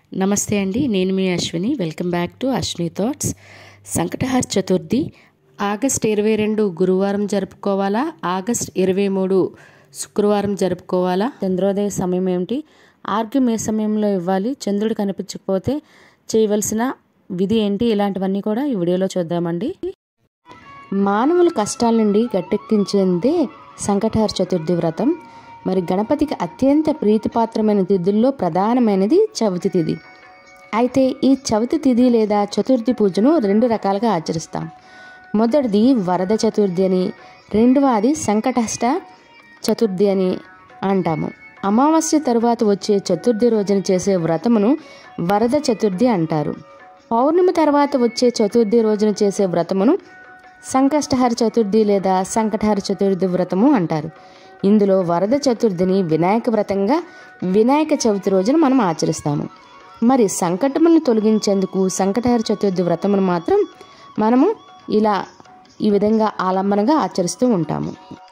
నమస్తే అండి నేను మీ Ashwini welcome back to Ashwini thoughts Sankatahara Chaturthi August ఇరవై రెండు గురువారం జరుపుకోవాలా ఆగస్ట్ ఇరవై మూడు శుక్రవారం జరుపుకోవాలా చంద్రోదయ సమయం ఏమిటి ఆర్గ్యం ఏ సమయంలో ఇవ్వాలి చంద్రుడు కనిపించకపోతే చేయవలసిన విధి ఏంటి ఇలాంటివన్నీ కూడా ఈ వీడియోలో చూద్దామండి మానవుల కష్టాల నుండి గట్టెక్కించేందే సంకటహార చతుర్థి వ్రతం మరి గణపతికి అత్యంత ప్రీతిపాత్రమైన తిథుల్లో ప్రధానమైనది చవితి తిథి అయితే ఈ చవితి తిథి లేదా చతుర్థి పూజను రెండు రకాలుగా ఆచరిస్తాం మొదటిది వరద చతుర్థి అని రెండవది సంకటహష్ట చతుర్థి అని అంటాము అమావాస్య తరువాత వచ్చే చతుర్థి రోజున చేసే వ్రతమును వరద చతుర్థి అంటారు పౌర్ణమి తర్వాత వచ్చే చతుర్థి రోజున చేసే వ్రతమును సంకష్టహర చతుర్థి లేదా సంకటహర చతుర్థి వ్రతము అంటారు ఇందులో వరద చతుర్థిని వినాయక వ్రతంగా వినాయక చవితి రోజున మనం ఆచరిస్తాము మరి సంకటములను తొలగించేందుకు సంకటహర చతుర్థి వ్రతమును మాత్రం మనము ఇలా ఈ విధంగా ఆలంబనగా ఆచరిస్తూ ఉంటాము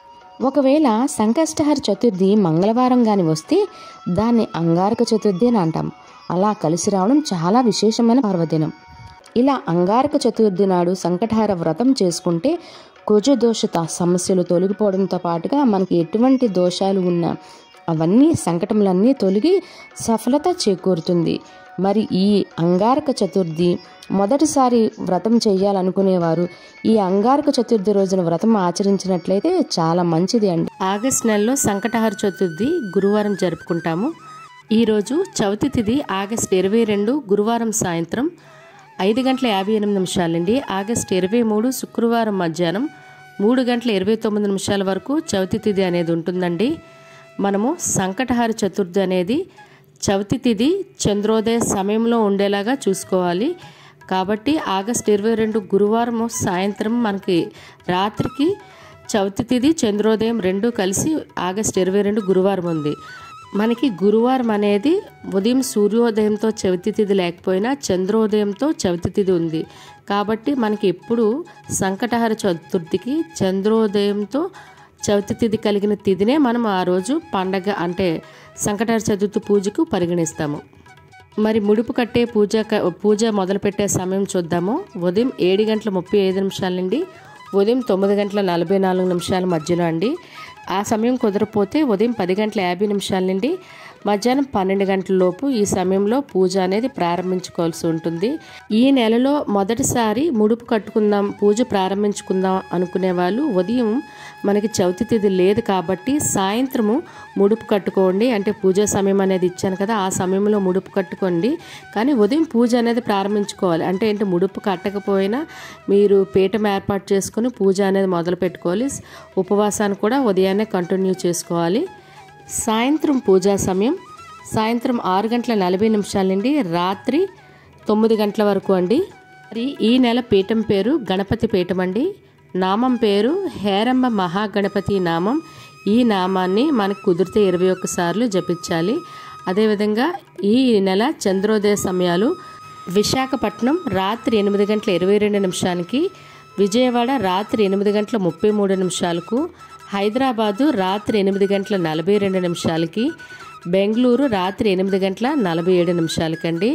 ఒకవేళ సంకష్టహర చతుర్థి మంగళవారం గాని వస్తే దాన్ని అంగారక చతుర్థి అని అంటాం అలా కలిసి రావడం చాలా విశేషమైన పర్వదినం ఇలా అంగారక చతుర్థి నాడు సంకటహార వ్రతం చేసుకుంటే కుజ దోషత సమస్యలు తొలగిపోవడంతో పాటుగా మనకి ఎటువంటి దోషాలు ఉన్నా అవన్నీ సంకటములన్నీ తొలగి సఫలత చేకూరుతుంది మరి ఈ అంగారక చతుర్థి మొదటిసారి వ్రతం చేయాలనుకునేవారు ఈ అంగారక చతుర్థి రోజున వ్రతం ఆచరించినట్లయితే చాలా మంచిది అండి ఆగస్ట్ నెలలో సంకటహార చతుర్థి గురువారం జరుపుకుంటాము ఈరోజు చవితి తిథి ఆగస్ట్ ఇరవై రెండు గురువారం సాయంత్రం ఐదు గంటల యాభై ఎనిమిది నిమిషాలండి ఆగస్ట్ ఇరవై మూడు శుక్రవారం మధ్యాహ్నం మూడు గంటల ఇరవై తొమ్మిది నిమిషాల వరకు చవితి తిథి అనేది ఉంటుందండి మనము సంకటహార చతుర్థి అనేది చవితి తిథి చంద్రోదయ సమయంలో ఉండేలాగా చూసుకోవాలి కాబట్టి ఆగస్ట్ ఇరవై రెండు గురువారం సాయంత్రం మనకి రాత్రికి చవితి తిథి చంద్రోదయం రెండు కలిసి ఆగస్ట్ ఇరవై రెండు గురువారం ఉంది మనకి గురువారం అనేది ఉదయం సూర్యోదయంతో చవితి తిథి లేకపోయినా చంద్రోదయంతో చవితి తిథి ఉంది కాబట్టి మనకి ఎప్పుడు సంకటహర చతుర్థికి చంద్రోదయంతో చవితి తిథి కలిగిన తిథినే మనం ఆ రోజు పండగ అంటే సంకటహర చతుర్థి పూజకు పరిగణిస్తాము మరి ముడుపు కట్టే పూజ పూజ మొదలుపెట్టే సమయం చూద్దాము ఉదయం ఏడు గంటల ముప్పై ఐదు నిమిషాల నుండి ఉదయం తొమ్మిది గంటల నలభై నాలుగు నిమిషాల మధ్యలో అండి ఆ సమయం కుదరపోతే ఉదయం పది గంటల యాభై నిమిషాల నుండి మధ్యాహ్నం పన్నెండు గంటల లోపు ఈ సమయంలో పూజ అనేది ప్రారంభించుకోవాల్సి ఉంటుంది ఈ నెలలో మొదటిసారి ముడుపు కట్టుకుందాం పూజ ప్రారంభించుకుందాం అనుకునే వాళ్ళు ఉదయం మనకి చవితి తిథి లేదు కాబట్టి సాయంత్రము ముడుపు కట్టుకోండి అంటే పూజా సమయం అనేది ఇచ్చాను కదా ఆ సమయంలో ముడుపు కట్టుకోండి కానీ ఉదయం పూజ అనేది ప్రారంభించుకోవాలి అంటే ఏంటి ముడుపు కట్టకపోయినా మీరు పీఠం ఏర్పాటు చేసుకుని పూజ అనేది మొదలు పెట్టుకోవాలి ఉపవాసాన్ని కూడా ఉదయాన్నే కంటిన్యూ చేసుకోవాలి సాయంత్రం పూజా సమయం సాయంత్రం ఆరు గంటల నలభై నిమిషాల నుండి రాత్రి తొమ్మిది గంటల వరకు అండి మరి ఈ నెల పీఠం పేరు గణపతి పీఠం అండి నామం పేరు హేరంబ మహాగణపతి నామం ఈ నామాన్ని మనకు కుదిరితే ఇరవై ఒక్కసార్లు జపించాలి అదేవిధంగా ఈ నెల చంద్రోదయ సమయాలు విశాఖపట్నం రాత్రి ఎనిమిది గంటల ఇరవై రెండు నిమిషానికి విజయవాడ రాత్రి ఎనిమిది గంటల ముప్పై మూడు నిమిషాలకు హైదరాబాదు రాత్రి ఎనిమిది గంటల నలభై రెండు నిమిషాలకి బెంగళూరు రాత్రి ఎనిమిది గంటల నలభై ఏడు నిమిషాలకండి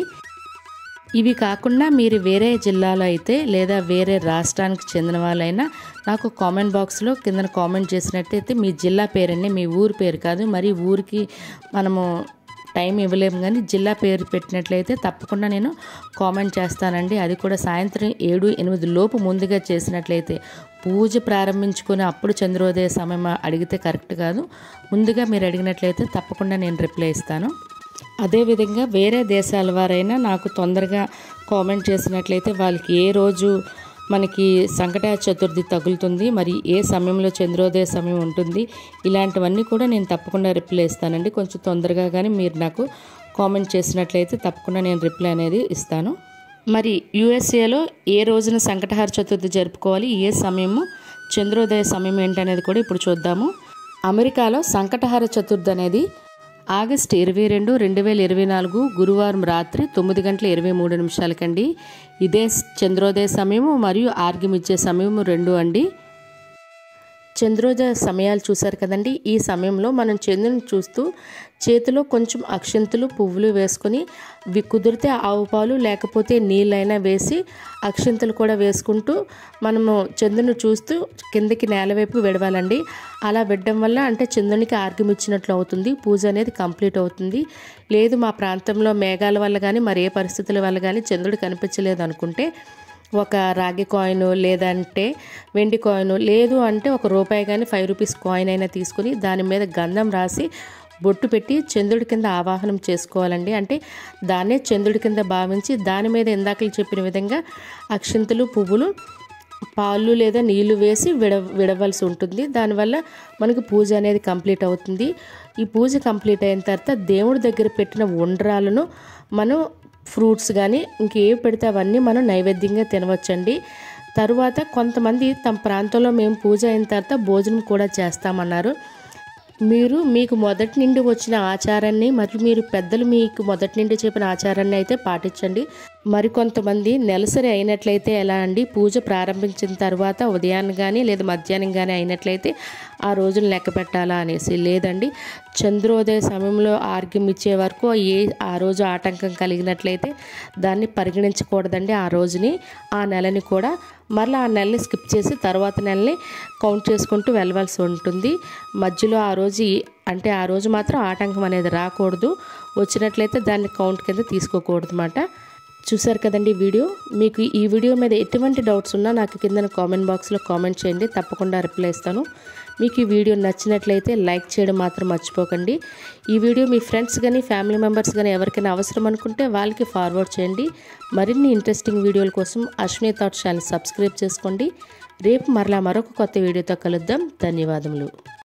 ఇవి కాకుండా మీరు వేరే జిల్లాలో అయితే లేదా వేరే రాష్ట్రానికి చెందిన వాళ్ళైనా నాకు కామెంట్ బాక్స్లో కింద కామెంట్ చేసినట్టయితే మీ జిల్లా పేరండి మీ ఊరి పేరు కాదు మరి ఊరికి మనము టైం ఇవ్వలేము కానీ జిల్లా పేరు పెట్టినట్లయితే తప్పకుండా నేను కామెంట్ చేస్తానండి అది కూడా సాయంత్రం ఏడు ఎనిమిది లోపు ముందుగా చేసినట్లయితే పూజ ప్రారంభించుకొని అప్పుడు చంద్రోదయ సమయం అడిగితే కరెక్ట్ కాదు ముందుగా మీరు అడిగినట్లయితే తప్పకుండా నేను రిప్లై ఇస్తాను అదేవిధంగా వేరే దేశాల వారైనా నాకు తొందరగా కామెంట్ చేసినట్లయితే వాళ్ళకి ఏ రోజు మనకి సంకట చతుర్థి తగులుతుంది మరి ఏ సమయంలో చంద్రోదయ సమయం ఉంటుంది ఇలాంటివన్నీ కూడా నేను తప్పకుండా రిప్లై ఇస్తానండి కొంచెం తొందరగా కానీ మీరు నాకు కామెంట్ చేసినట్లయితే తప్పకుండా నేను రిప్లై అనేది ఇస్తాను మరి యుఎస్ఏలో ఏ రోజున సంకటహార చతుర్థి జరుపుకోవాలి ఏ సమయము చంద్రోదయ సమయం ఏంటనేది కూడా ఇప్పుడు చూద్దాము అమెరికాలో సంకటహార చతుర్థి అనేది ఆగస్ట్ ఇరవై రెండు రెండు వేల ఇరవై నాలుగు గురువారం రాత్రి తొమ్మిది గంటల ఇరవై మూడు నిమిషాలకండి ఇదే చంద్రోదయ సమయము మరియు ఆర్గ్యం ఇచ్చే సమయము రెండు అండి చంద్రోదయ సమయాలు చూశారు కదండి ఈ సమయంలో మనం చంద్రుని చూస్తూ చేతిలో కొంచెం అక్షంతులు పువ్వులు వేసుకొని వి కుదిరితే ఆవు పాలు లేకపోతే నీళ్ళైనా వేసి అక్షంతులు కూడా వేసుకుంటూ మనము చంద్రుని చూస్తూ కిందకి నేల వైపు విడవాలండి అలా విడడం వల్ల అంటే చంద్రునికి ఆర్గ్యం ఇచ్చినట్లు అవుతుంది పూజ అనేది కంప్లీట్ అవుతుంది లేదు మా ప్రాంతంలో మేఘాల వల్ల కానీ మరి ఏ పరిస్థితుల వల్ల కానీ చంద్రుడు కనిపించలేదు అనుకుంటే ఒక రాగి కాయిన్ లేదంటే వెండి కాయిన్ లేదు అంటే ఒక రూపాయి కానీ ఫైవ్ రూపీస్ కాయిన్ అయినా తీసుకుని దాని మీద గంధం రాసి బొట్టు పెట్టి చంద్రుడి కింద ఆవాహనం చేసుకోవాలండి అంటే దాన్నే చంద్రుడి కింద భావించి దాని మీద ఇందాకలు చెప్పిన విధంగా అక్షంతలు పువ్వులు పాలు లేదా నీళ్లు వేసి విడ విడవలసి ఉంటుంది దానివల్ల మనకి పూజ అనేది కంప్లీట్ అవుతుంది ఈ పూజ కంప్లీట్ అయిన తర్వాత దేవుడి దగ్గర పెట్టిన ఉండ్రాలను మనం ఫ్రూట్స్ కానీ ఇంకేవి పెడితే అవన్నీ మనం నైవేద్యంగా తినవచ్చండి తరువాత కొంతమంది తమ ప్రాంతంలో మేము పూజ అయిన తర్వాత భోజనం కూడా చేస్తామన్నారు మీరు మీకు మొదటి నుండి వచ్చిన ఆచారాన్ని మరియు మీరు పెద్దలు మీకు మొదటి నుండి చెప్పిన ఆచారాన్ని అయితే పాటించండి మరికొంతమంది నెలసరి అయినట్లయితే ఎలా అండి పూజ ప్రారంభించిన తర్వాత ఉదయాన్ని కానీ లేదా మధ్యాహ్నం కానీ అయినట్లయితే ఆ రోజులు లెక్క పెట్టాలా అనేసి లేదండి చంద్రోదయ సమయంలో ఆర్గ్యం ఇచ్చే వరకు ఏ ఆ రోజు ఆటంకం కలిగినట్లయితే దాన్ని పరిగణించకూడదండి ఆ రోజుని ఆ నెలని కూడా మరలా ఆ నెలని స్కిప్ చేసి తర్వాత నెలని కౌంట్ చేసుకుంటూ వెళ్ళవలసి ఉంటుంది మధ్యలో ఆ రోజు అంటే ఆ రోజు మాత్రం ఆటంకం అనేది రాకూడదు వచ్చినట్లయితే దాన్ని కౌంట్ కింద తీసుకోకూడదు అన్నమాట చూసారు కదండి వీడియో మీకు ఈ వీడియో మీద ఎటువంటి డౌట్స్ ఉన్నా నాకు కింద కామెంట్ బాక్స్లో కామెంట్ చేయండి తప్పకుండా రిప్లై ఇస్తాను మీకు ఈ వీడియో నచ్చినట్లయితే లైక్ చేయడం మాత్రం మర్చిపోకండి ఈ వీడియో మీ ఫ్రెండ్స్ కానీ ఫ్యామిలీ మెంబర్స్ కానీ ఎవరికైనా అవసరం అనుకుంటే వాళ్ళకి ఫార్వర్డ్ చేయండి మరిన్ని ఇంట్రెస్టింగ్ వీడియోల కోసం అశ్విని థాట్ ఛానల్ సబ్స్క్రైబ్ చేసుకోండి రేపు మరలా మరొక కొత్త వీడియోతో కలుద్దాం ధన్యవాదములు